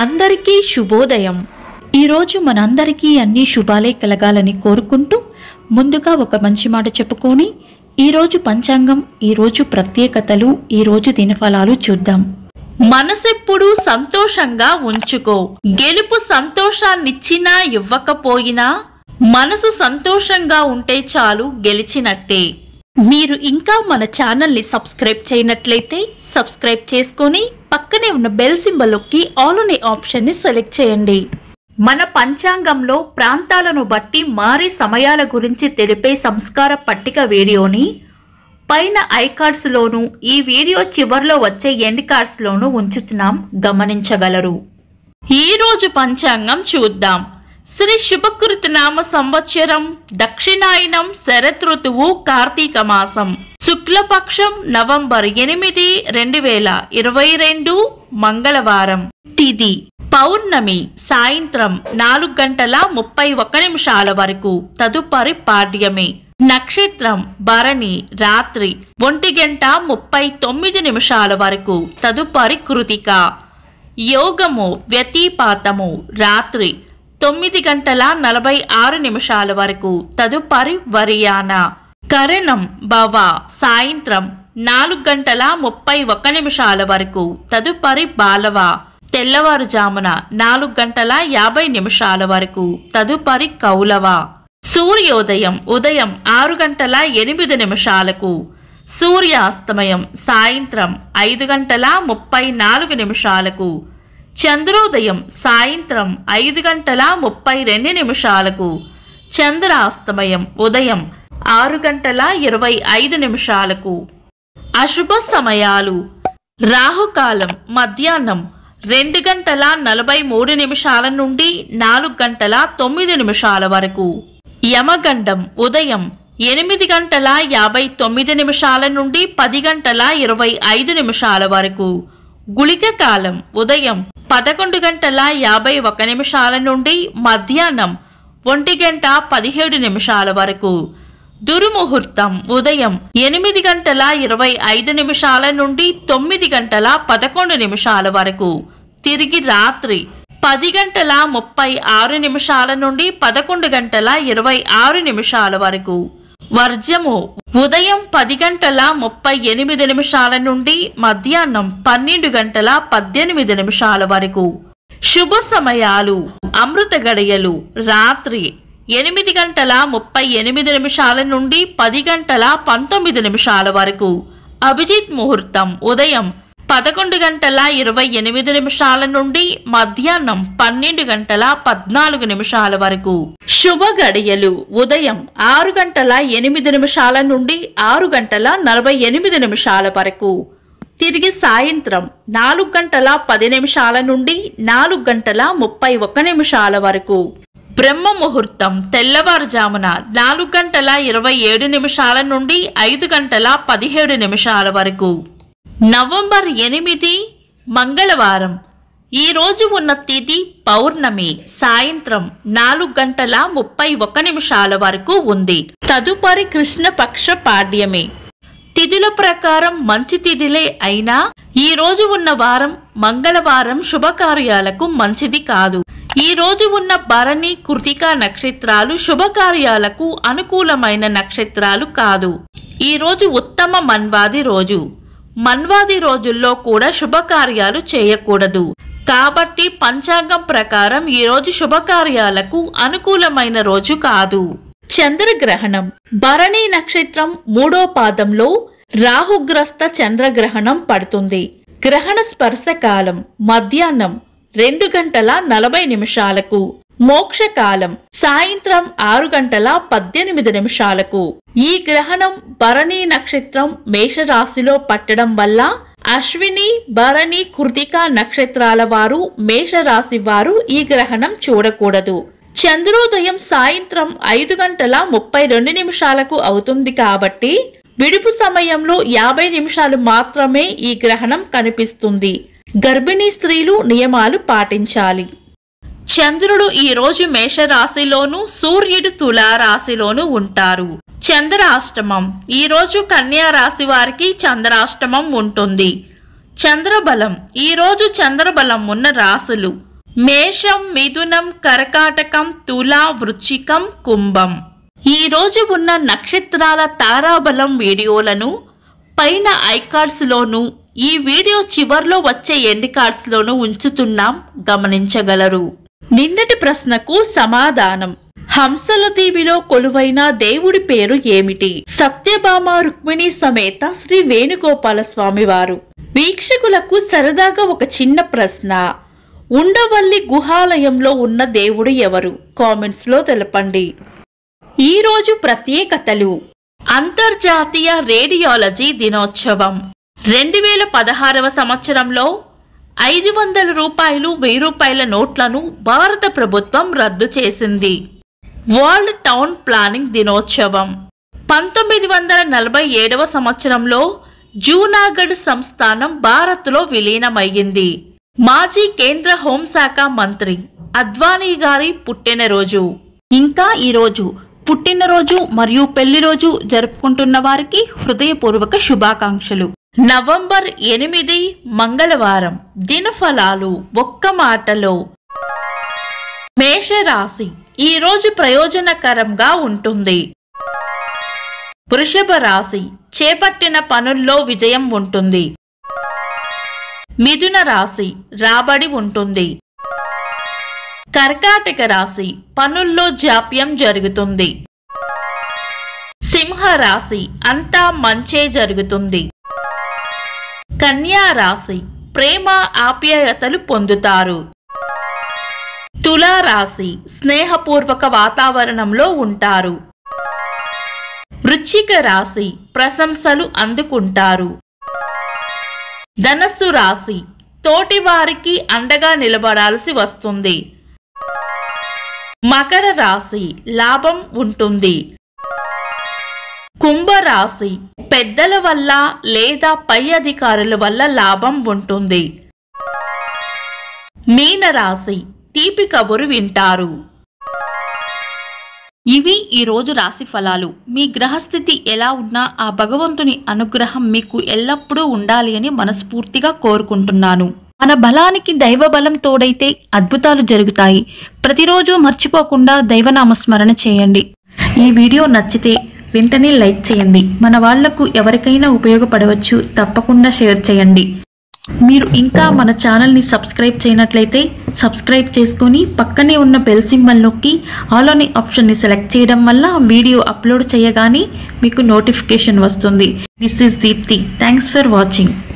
అందరికీ శుభోదయం ఈరోజు మనందరికీ అన్ని శుభాలే కలగాలని కోరుకుంటూ ముందుగా ఒక మంచి మాట చెప్పుకొని ఈరోజు పంచాంగం ఈరోజు ప్రత్యేకతలు ఈరోజు దినఫలాలు చూద్దాం మనసెప్పుడు సంతోషంగా ఉంచుకో గెలుపు సంతోషాన్నిచ్చినా ఇవ్వకపోయినా మనసు సంతోషంగా ఉంటే చాలు గెలిచినట్టే మీరు ఇంకా మన ఛానల్ని సబ్స్క్రైబ్ చేయనట్లయితే సబ్స్క్రైబ్ చేసుకొని పక్కనే ఉన్న బెల్ సింబల్ నొక్కి ఆల్ అనే ఆప్షన్ని సెలెక్ట్ చేయండి మన పంచాంగంలో ప్రాంతాలను బట్టి మారే సమయాల గురించి తెలిపే సంస్కార పట్టిక వీడియోని పైన ఐ కార్డ్స్లోను ఈ వీడియో చివర్లో వచ్చే ఎండ్ కార్డ్స్లోను ఉంచుతున్నాం గమనించగలరు ఈ రోజు పంచాంగం చూద్దాం శ్రీ శుభకృత నామ సంవత్సరం దక్షిణాయనం శరత్ ఋతువు కార్తీక మాసం శుక్లపక్షం నవంబర్ ఎనిమిది రెండు వేల ఇరవై రెండు మంగళవారం తిది పౌర్ణమి సాయంత్రం నాలుగు గంటల ముప్పై ఒక్క నిమిషాల వరకు తదుపరి పాడ్యమి నక్షత్రం భరణి రాత్రి ఒంటి గంట ముప్పై తొమ్మిది నిమిషాల వరకు తదుపరి కృతిక యోగము వ్యతిపాతము రాత్రి తొమ్మిది గంటల నలభై ఆరు నిమిషాల వరకు తదుపరి వరియాన కరణం భవ సాయంత్రం నాలుగు గంటల ముప్పై ఒక్క నిమిషాల వరకు తదుపరి బాలవ తెల్లవారుజామున నాలుగు గంటల యాభై నిమిషాల వరకు తదుపరి కౌలవ సూర్యోదయం ఉదయం ఆరు గంటల ఎనిమిది నిమిషాలకు సూర్యాస్తమయం సాయంత్రం ఐదు గంటల ముప్పై నాలుగు నిమిషాలకు చంద్రోదయం సాయంత్రం ఐదు గంటల ముప్పై రెండు నిమిషాలకు చంద్రాస్తమయం ఉదయం ఆరు గంటల ఇరవై ఐదు నిమిషాలకు అశుభ సమయాలు రాహుకాలం మధ్యాహ్నం రెండు గంటల నలభై మూడు నిమిషాల నుండి నాలుగు గంటల తొమ్మిది నిమిషాల వరకు యమగండం ఉదయం ఎనిమిది గంటల యాభై తొమ్మిది నిమిషాల నుండి పది గంటల ఇరవై ఐదు నిమిషాల వరకు గుళిక కాలం ఉదయం పదకొండు గంటల యాభై ఒక నిమిషాల నుండి మధ్యాహ్నం ఒంటి గంట పదిహేడు నిమిషాల వరకు దుర్ముహూర్తం ఉదయం ఎనిమిది గంటల ఇరవై ఐదు నిమిషాల నుండి తొమ్మిది గంటల పదకొండు నిమిషాల వరకు తిరిగి రాత్రి పది గంటల ముప్పై ఆరు నిమిషాల నుండి పదకొండు గంటల ఇరవై ఆరు నిమిషాల వరకు వర్జము ఉదయం పది గంటల ముప్పై ఎనిమిది నిమిషాల నుండి మధ్యాహ్నం పన్నెండు గంటల పద్దెనిమిది నిమిషాల వరకు శుభ సమయాలు అమృత గడియలు రాత్రి ఎనిమిది గంటల ముప్పై ఎనిమిది నిమిషాల నుండి పది గంటల పంతొమ్మిది నిమిషాల వరకు అభిజిత్ ముహూర్తం ఉదయం పదకొండు గంటల ఇరవై ఎనిమిది నిమిషాల నుండి మధ్యాహ్నం పన్నెండు గంటల పద్నాలుగు నిమిషాల వరకు శుభ గడియలు ఉదయం ఆరు గంటల ఎనిమిది నిమిషాల నుండి ఆరు గంటల నలభై ఎనిమిది నిమిషాల వరకు తిరిగి సాయంత్రం నాలుగు గంటల పది నిమిషాల నుండి నాలుగు గంటల ముప్పై ఒక్క నిమిషాల వరకు బ్రహ్మ ముహూర్తం తెల్లవారుజామున నాలుగు గంటల ఇరవై ఏడు నిమిషాల నుండి ఐదు గంటల పదిహేడు నిమిషాల వరకు నవంబర్ ఎనిమిది మంగళవారం ఈ రోజు ఉన్న తిథి పౌర్ణమి సాయంత్రం నాలుగు గంటల ముప్పై ఒక్క నిమిషాల వరకు ఉంది తదుపరి కృష్ణపక్ష పాడ్యమి తిథుల ప్రకారం మంచి తిథిలే అయినా ఈ రోజు ఉన్న వారం మంగళవారం శుభకార్యాలకు మంచిది కాదు ఈ రోజు ఉన్న భరణి కృతిక నక్షత్రాలు శుభకార్యాలకు అనుకూలమైన నక్షత్రాలు కాదు ఈ రోజు ఉత్తమ మన్వాది రోజు మన్వాది రోజుల్లో కూడా శుభకార్యాలు చేయకూడదు కాబట్టి పంచాంగం ప్రకారం ఈ రోజు శుభకార్యాలకు అనుకూలమైన రోజు కాదు చంద్రగ్రహణం భరణి నక్షత్రం మూడో పాదంలో రాహుగ్రస్త చంద్రగ్రహణం పడుతుంది గ్రహణ స్పర్శ కాలం మధ్యాహ్నం రెండు గంటల నలభై నిమిషాలకు మోక్షకాలం సాయంత్రం ఆరు గంటల పద్దెనిమిది నిమిషాలకు ఈ గ్రహణం భరణి నక్షత్రం మేషరాశిలో పట్టడం వల్ల అశ్విని భరణి కృతిక నక్షత్రాల వారు మేషరాశి వారు ఈ గ్రహణం చూడకూడదు చంద్రోదయం సాయంత్రం ఐదు గంటల ముప్పై రెండు నిమిషాలకు అవుతుంది కాబట్టి విడుపు సమయంలో యాభై నిమిషాలు మాత్రమే ఈ గ్రహణం కనిపిస్తుంది గర్భిణీ స్త్రీలు నియమాలు పాటించాలి చంద్రుడు ఈ రోజు మేషరాశిలోను సూర్యుడు తులారాశిలోను ఉంటారు చంద్రాష్టమం ఈ రోజు కన్యా రాశి వారికి చంద్రాష్టమం ఉంటుంది చంద్రబలం ఈ రోజు చంద్రబలం ఉన్న రాశులు మేషం మిథునం కరకాటకం తులా వృచ్చికం కుంభం ఈ రోజు ఉన్న నక్షత్రాల తారాబలం వీడియోలను పైన ఐకార్డ్స్లోను ఈ వీడియో చివర్లో వచ్చే ఎండ్ కార్డ్స్లోను ఉంచుతున్నాం గమనించగలరు నిన్నటి ప్రశ్నకు సమాధానం హంసల దీవిలో కొలువైన దేవుడి పేరు ఏమిటి సత్యభామ రుక్మిణి సమేత శ్రీ వేణుగోపాల స్వామి వారు వీక్షకులకు సరదాగా ఒక చిన్న ప్రశ్న ఉండవల్లి గుహాలయంలో ఉన్న దేవుడు ఎవరు కామెంట్స్ లో తెలపండి ఈ రోజు ప్రత్యేకతలు అంతర్జాతీయ రేడియాలజీ దినోత్సవం రెండు వేల పదహారవ సంవత్సరంలో ఐదు వందల రూపాయలు వెయ్యి రూపాయల నోట్లను భారత ప్రభుత్వం రద్దు చేసింది వరల్డ్ టౌన్ ప్లానింగ్ దినోత్సవం పంతొమ్మిది వందల నలభై ఏడవ సంవత్సరంలో జూనాగఢ్ సంస్థానం భారత్లో విలీనమయ్యింది మాజీ కేంద్ర హోంశాఖ మంత్రి అద్వానీ గారి పుట్టినరోజు ఇంకా ఈరోజు పుట్టినరోజు మరియు పెళ్లి రోజు జరుపుకుంటున్న వారికి హృదయపూర్వక శుభాకాంక్షలు నవంబర్ ఎనిమిది మంగళవారం దినఫలాలు ఒక్క మాటలో మేషరాశి ఈ రోజు ప్రయోజనకరంగా ఉంటుంది వృషభ రాశి చేపట్టిన పనుల్లో విజయం ఉంటుంది మిథున రాశి రాబడి ఉంటుంది కర్కాటక రాశి పనుల్లో జాప్యం జరుగుతుంది సింహ రాశి అంతా మంచే జరుగుతుంది కన్యా రాశి ప్రేమ ఆప్యాయతలు పొందుతారు తులా రాశి స్నేహపూర్వక వాతావరణంలో ఉంటారు వృశ్చిక రాశి ప్రశంసలు అందుకుంటారు ధనస్సు రాశి తోటి వారికి అండగా నిలబడాల్సి వస్తుంది మకర రాశి లాభం ఉంటుంది కుంభరాశి పెద్దల వల్ల లేదా పై అధికారుల వల్ల లాభం ఉంటుంది మీనరాశి తీపి కబురు వింటారు ఇవి ఈ రోజు రాశి ఫలాలు మీ గ్రహస్థితి ఎలా ఉన్నా ఆ భగవంతుని అనుగ్రహం మీకు ఎల్లప్పుడూ ఉండాలి అని మనస్ఫూర్తిగా కోరుకుంటున్నాను మన బలానికి దైవ బలం తోడైతే అద్భుతాలు జరుగుతాయి ప్రతిరోజు మర్చిపోకుండా దైవనామస్మరణ చేయండి ఈ వీడియో నచ్చితే వెంటనే లైక్ చేయండి మన వాళ్లకు ఎవరికైనా ఉపయోగపడవచ్చు తప్పకుండా షేర్ చేయండి మీరు ఇంకా మన ఛానల్ని సబ్స్క్రైబ్ చేయనట్లయితే సబ్స్క్రైబ్ చేసుకొని పక్కనే ఉన్న బెల్ సింబల్ నొక్కి ఆల్ అనే ఆప్షన్ని సెలెక్ట్ చేయడం వల్ల వీడియో అప్లోడ్ చేయగానే మీకు నోటిఫికేషన్ వస్తుంది this is Deepthi thanks for watching